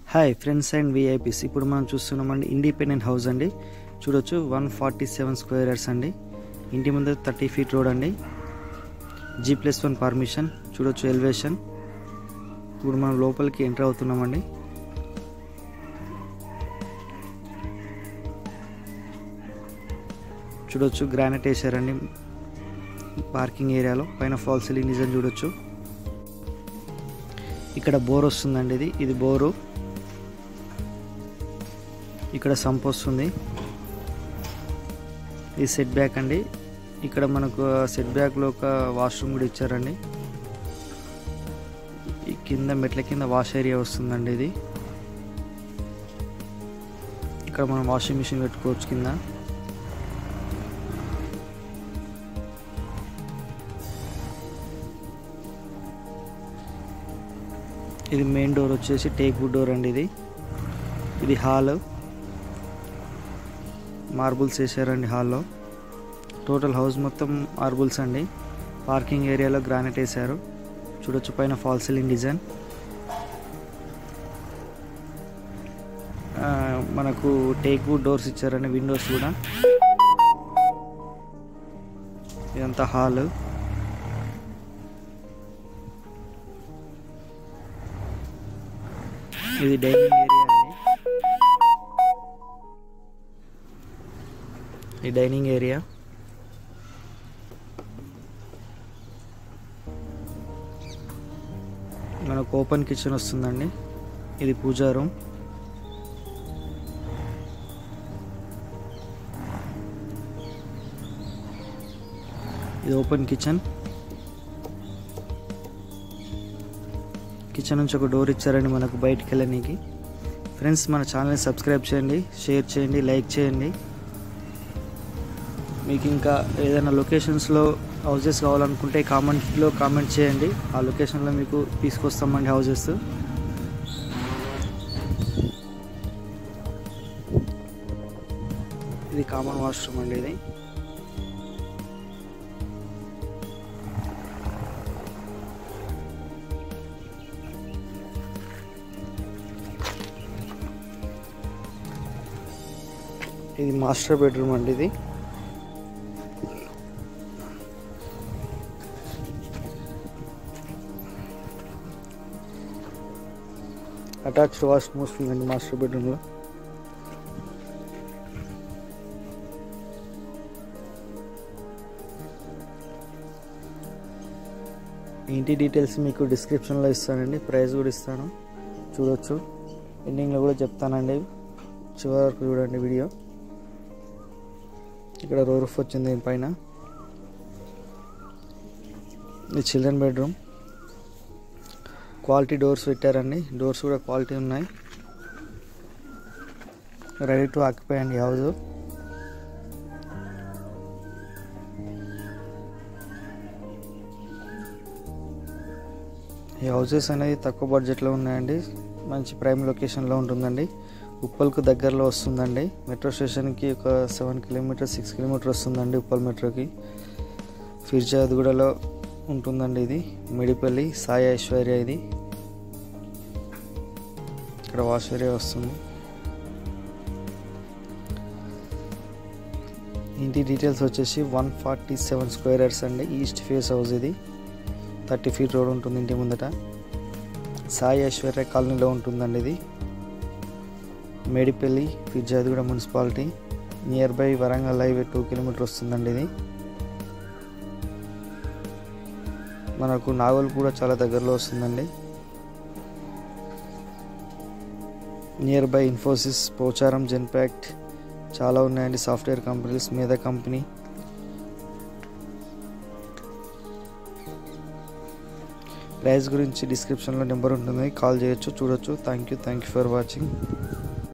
hi friends and VIPs ఇప్పుడు మనం చూస్తున్నామండి ఇండిపెండెంట్ హౌస్ అండి చూడొచ్చు one forty seven square yards అండి ఇంటి ముందు థర్టీ ఫీట్ రోడ్ అండి జీ ప్లస్ వన్ పర్మిషన్ చూడొచ్చు ఎలివేషన్ ఇప్పుడు మనం లోపలికి ఎంటర్ అవుతున్నామండి చూడొచ్చు గ్రానైట్ వేసారండి పార్కింగ్ ఏరియాలో పైన ఫాల్ సీలింగ్ డిజైన్ చూడొచ్చు ఇక్కడ బోర్ వస్తుందండి ఇది ఇది బోరు ఇక్కడ సంప్ వస్తుంది ఇది సెట్ బ్యాక్ అండి ఇక్కడ మనకు సెట్ బ్యాక్లో ఒక వాష్రూమ్ కూడా ఇచ్చారండి ఈ కింద మెట్ల కింద వాష్ ఏరియా వస్తుందండి ఇది ఇక్కడ మనం వాషింగ్ మిషన్ పెట్టుకోవచ్చు కింద ఇది మెయిన్ డోర్ వచ్చేసి టేక్ వుడ్ డోర్ అండి ఇది ఇది హాల్ మార్బుల్స్ వేసారండి హాల్లో టోటల్ హౌస్ మొత్తం మార్బుల్స్ అండి పార్కింగ్ ఏరియాలో గ్రానైట్ వేసారు చూడొచ్చు పైన ఫాల్ సీలింగ్ డిజైన్ ఆ, మనకు టేక్ వుడ్ డోర్స్ ఇచ్చారండి విండోస్ కూడా ఇదంతా హాల్ ఇది డైనింగ్ ఏరియా అండి ఈ డైనింగ్ ఏరియా మనకు ఓపెన్ కిచెన్ వస్తుందండి ఇది పూజా రూమ్ ఇది ఓపెన్ కిచెన్ కిచెన్ నుంచి ఒక డోర్ ఇచ్చారండి మనకు బయటికి వెళ్ళనీకి ఫ్రెండ్స్ మన ఛానల్ని సబ్స్క్రైబ్ చేయండి షేర్ చేయండి లైక్ చేయండి మీకు ఇంకా ఏదైనా లొకేషన్స్లో హౌసెస్ కావాలనుకుంటే కామెంట్లో కామెంట్ చేయండి ఆ లొకేషన్లో మీకు తీసుకొస్తామండి హౌసెస్ ఇది కామన్ వాష్రూమ్ అండి ఇది ఇది మాస్టర్ బెడ్రూమ్ అండి ఇది అటాచ్డ్ వాష్రూమ్ వస్తుందండి మాస్టర్ బెడ్రూమ్లో ఇంటి డీటెయిల్స్ మీకు డిస్క్రిప్షన్లో ఇస్తానండి ప్రైస్ కూడా ఇస్తాను చూడొచ్చు ఎండింగ్లో కూడా చెప్తానండి చివరి వరకు చూడండి వీడియో ఇక్కడ రో రూఫ్ వచ్చింది దీనిపైన ఇది చిల్డ్రన్ బెడ్రూమ్ క్వాలిటీ డోర్స్ పెట్టారండి డోర్స్ కూడా క్వాలిటీ ఉన్నాయి రెడీ టు ఆక్యుపై అండి హౌస్ ఈ హౌసెస్ అనేది తక్కువ బడ్జెట్లో ఉన్నాయండి మంచి ప్రైమ్ లొకేషన్లో ఉంటుందండి ఉప్పల్కు దగ్గరలో వస్తుందండి మెట్రో స్టేషన్కి ఒక సెవెన్ కిలోమీటర్ సిక్స్ కిలోమీటర్ వస్తుందండి ఉప్పల్ మెట్రోకి ఫిర్జాద్గూడలో ఉంటుందండి ఇది మిడిపల్లి సాయి ఐశ్వర్య ఇది ఇక్కడ వాష్ ఏరియా వస్తుంది ఇంటి డీటెయిల్స్ వచ్చేసి one forty seven square yards అండి ఈస్ట్ ఫేస్ హౌస్ ఇది థర్టీ ఫీట్ రోడ్ ఉంటుంది ఇంటి ముందట సాయి ఐశ్వర్య కాలనీలో ఉంటుందండి ఇది Medipally Peerzadiguda municipality near by Warangal highway two kilometre వస్తుందండి ఇది మనకు నాగోల్ కూడా చాలా దగ్గరలో వస్తుందండి నియర్ బై ఇన్ఫోసిస్ పోచారం జెన్పాక్ట్ చాలా ఉన్నాయండి సాఫ్ట్వేర్ కంపెనీస్ మీద కంపెనీ ప్రైస్ గురించి డిస్క్రిప్షన్లో నెంబర్ ఉంటుంది కాల్ చేయొచ్చు చూడొచ్చు thank you thank you for watching